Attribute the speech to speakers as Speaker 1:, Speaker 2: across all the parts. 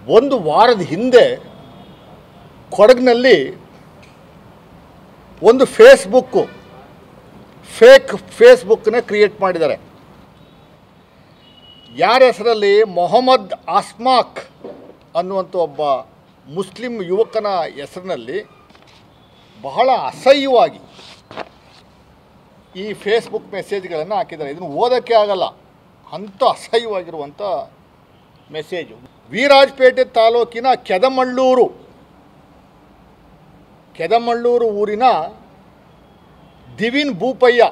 Speaker 1: ಒಂದು ವಾರದ ಹಿಂದೆ ಕೊಡಗಿನಲ್ಲಿ ಒಂದು ಫೇಸ್ಬುಕ್ಕು ಫೇಕ್ ಫೇಸ್ಬುಕ್ಕನ್ನ ಕ್ರಿಯೇಟ್ ಮಾಡಿದ್ದಾರೆ ಯಾರ ಹೆಸರಲ್ಲಿ ಮೊಹಮ್ಮದ್ ಆಸ್ಮಾಕ್ ಅನ್ನುವಂಥ ಒಬ್ಬ ಮುಸ್ಲಿಂ ಯುವಕನ ಹೆಸರಿನಲ್ಲಿ ಬಹಳ ಅಸಹ್ಯವಾಗಿ ಈ ಫೇಸ್ಬುಕ್ ಮೆಸೇಜ್ಗಳನ್ನು ಹಾಕಿದ್ದಾರೆ ಇದನ್ನು ಓದೋಕ್ಕೆ ಆಗಲ್ಲ ಅಂಥ ಅಸಹ್ಯವಾಗಿರುವಂಥ ಮೆಸೇಜು ವೀರಾಜಪೇಟೆ ತಾಲೂಕಿನ ಕೆದಮಳ್ಳೂರು ಕೆದಮಳ್ಳೂರು ಊರಿನ ದಿವಿನ್ ಭೂಪಯ್ಯ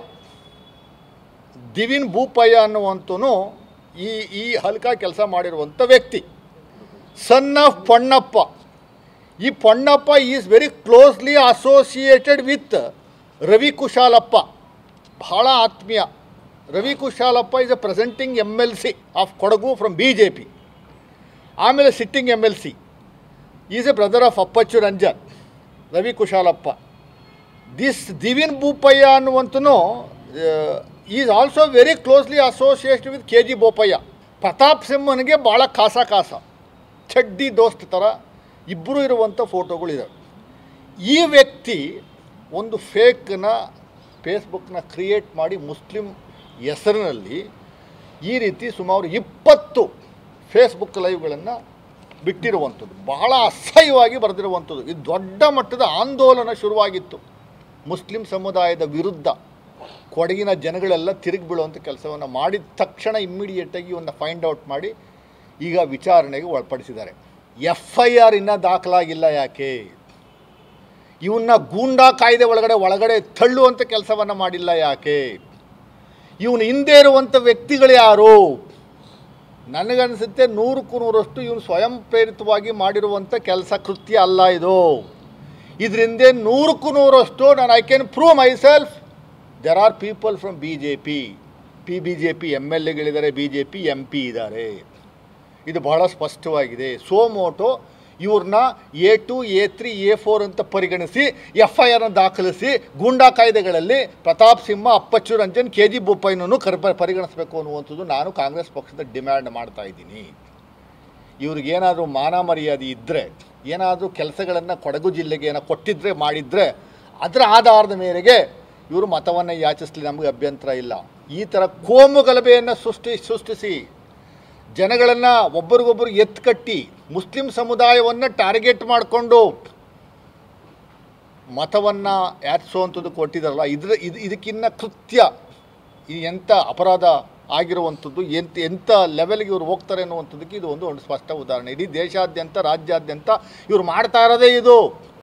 Speaker 1: ದಿವಿನ್ ಭೂಪಯ್ಯ ಅನ್ನುವಂಥನು ಈ ಈ ಹಲ್ಕ ಕೆಲಸ ಮಾಡಿರುವಂಥ ವ್ಯಕ್ತಿ ಸನ್ ಆಫ್ ಪೊನ್ನಪ್ಪ ಈ Ponnappa is very closely associated with Ravi Kushalappa ಬಹಳ ಆತ್ಮೀಯ Ravi Kushalappa is a presenting M L C of Kodagu from B J P ಆಮೇಲೆ sitting M L C is a brother of Appachu Ranjan Ravi Kushalappa this Divin Bhupayya ಅನ್ನುವಂತನು is also very closely associated with K G Bopaiah Pratap ಸಿಂಹನಿಗೆ ಭಾಳ ಕಾಸ ಕಾಸ ಚಡ್ಡಿ ದೋಸ್ತ್ ಥರ ಇಬ್ಬರು ಇರುವಂಥ ಫೋಟೋಗಳಿದ್ದಾವೆ ಈ ವ್ಯಕ್ತಿ ಒಂದು ಫೇಕ್ನ ಫೇಸ್ಬುಕ್ನ ಕ್ರಿಯೇಟ್ ಮಾಡಿ ಮುಸ್ಲಿಂ ಹೆಸರಿನಲ್ಲಿ ಈ ರೀತಿ ಸುಮಾರು ಇಪ್ಪತ್ತು ಫೇಸ್ಬುಕ್ ಲೈವ್ಗಳನ್ನು ಬಿಟ್ಟಿರುವಂಥದ್ದು ಬಹಳ ಅಸಹ್ಯವಾಗಿ ಬರೆದಿರುವಂಥದ್ದು ಇದು ದೊಡ್ಡ ಮಟ್ಟದ ಆಂದೋಲನ ಶುರುವಾಗಿತ್ತು ಮುಸ್ಲಿಂ ಸಮುದಾಯದ ವಿರುದ್ಧ ಕೊಡಗಿನ ಜನಗಳೆಲ್ಲ ತಿರುಗಿ ಬೀಳುವಂಥ ಕೆಲಸವನ್ನು ಮಾಡಿದ ತಕ್ಷಣ ಇಮ್ಮಿಡಿಯೇಟಾಗಿ ಇವನ್ನ ಫೈಂಡ್ ಔಟ್ ಮಾಡಿ ಈಗ ವಿಚಾರಣೆಗೆ ಒಳಪಡಿಸಿದ್ದಾರೆ ಎಫ್ ಐ ಆರ್ ಇನ್ನೂ ದಾಖಲಾಗಿಲ್ಲ ಯಾಕೆ ಇವನ್ನ ಗೂಂಡಾ ಕಾಯ್ದೆ ಒಳಗಡೆ ಒಳಗಡೆ ತಳ್ಳುವಂಥ ಕೆಲಸವನ್ನು ಮಾಡಿಲ್ಲ ಯಾಕೆ ಇವನು ಹಿಂದೆ ಇರುವಂಥ ವ್ಯಕ್ತಿಗಳು ಯಾರು ನನಗನ್ಸುತ್ತೆ ನೂರಕ್ಕೂ ನೂರಷ್ಟು ಇವನು ಸ್ವಯಂ ಪ್ರೇರಿತವಾಗಿ ಮಾಡಿರುವಂಥ ಕೆಲಸ ಕೃತ್ಯ ಅಲ್ಲ ಇದು ಇದರಿಂದ ನೂರಕ್ಕೂ ನೂರಷ್ಟು ನಾನು I can prove myself there are people from B J P P B J P M L ಎಗಳಿದ್ದಾರೆ B J P M P ಇದ್ದಾರೆ ಇದು ಬಹಳ ಸ್ಪಷ್ಟವಾಗಿದೆ ಸೋಮೋಟೋ ಇವ್ರನ್ನ A two A three A four ಅಂತ ಪರಿಗಣಿಸಿ ಎಫ್ ಐ ಆರ್ನ ದಾಖಲಿಸಿ ಗೂಂಡಾ ಕಾಯ್ದೆಗಳಲ್ಲಿ ಪ್ರತಾಪ್ ಸಿಂಹ ಅಪ್ಪಚ್ಚು ರಂಜನ್ ಕೆ ಜಿ ಬೋಪಯ್ಯನನ್ನು ಕರ್ ಪರಿಗಣಿಸಬೇಕು ಅನ್ನುವಂಥದ್ದು ನಾನು ಕಾಂಗ್ರೆಸ್ ಪಕ್ಷದ ಡಿಮ್ಯಾಂಡ್ ಮಾಡ್ತಾ ಇದ್ದೀನಿ ಇವ್ರಿಗೇನಾದರೂ ಮಾನ ಮರ್ಯಾದೆ ಇದ್ದರೆ ಏನಾದರೂ ಕೆಲಸಗಳನ್ನು ಕೊಡಗು ಜಿಲ್ಲೆಗೆ ಏನೋ ಕೊಟ್ಟಿದ್ರೆ ಮಾಡಿದರೆ ಅದರ ಆಧಾರದ ಮೇರೆಗೆ ಇವರು ಮತವನ್ನು ಯಾಚಿಸಲಿ ನಮಗೆ ಅಭ್ಯಂತರ ಇಲ್ಲ ಈ ಥರ ಕೋಮು ಗಲಭೆಯನ್ನು ಸೃಷ್ಟಿ ಸೃಷ್ಟಿಸಿ ಜನಗಳನ್ನು ಒಬ್ಬರಿಗೊಬ್ಬರು ಎತ್ಕಟ್ಟಿ ಮುಸ್ಲಿಂ ಸಮುದಾಯವನ್ನು ಟಾರ್ಗೆಟ್ ಮಾಡಿಕೊಂಡು ಮತವನ್ನು ಯಾಚಿಸುವಂಥದ್ದು ಕೊಟ್ಟಿದ್ದಾರಲ್ಲ ಇದ್ರ ಇದು ಇದಕ್ಕಿನ್ನ ಕೃತ್ಯ ಇದು ಎಂಥ ಅಪರಾಧ ಆಗಿರುವಂಥದ್ದು ಎಂತ ಎಂಥ ಲೆವೆಲ್ಗೆ ಇವರು ಹೋಗ್ತಾರೆ ಅನ್ನುವಂಥದ್ದಕ್ಕೆ ಇದು ಒಂದು ಒಂದು ಸ್ಪಷ್ಟ ಉದಾಹರಣೆ ಇಡೀ ದೇಶಾದ್ಯಂತ ರಾಜ್ಯಾದ್ಯಂತ ಇವರು ಮಾಡ್ತಾ ಇರೋದೇ ಇದು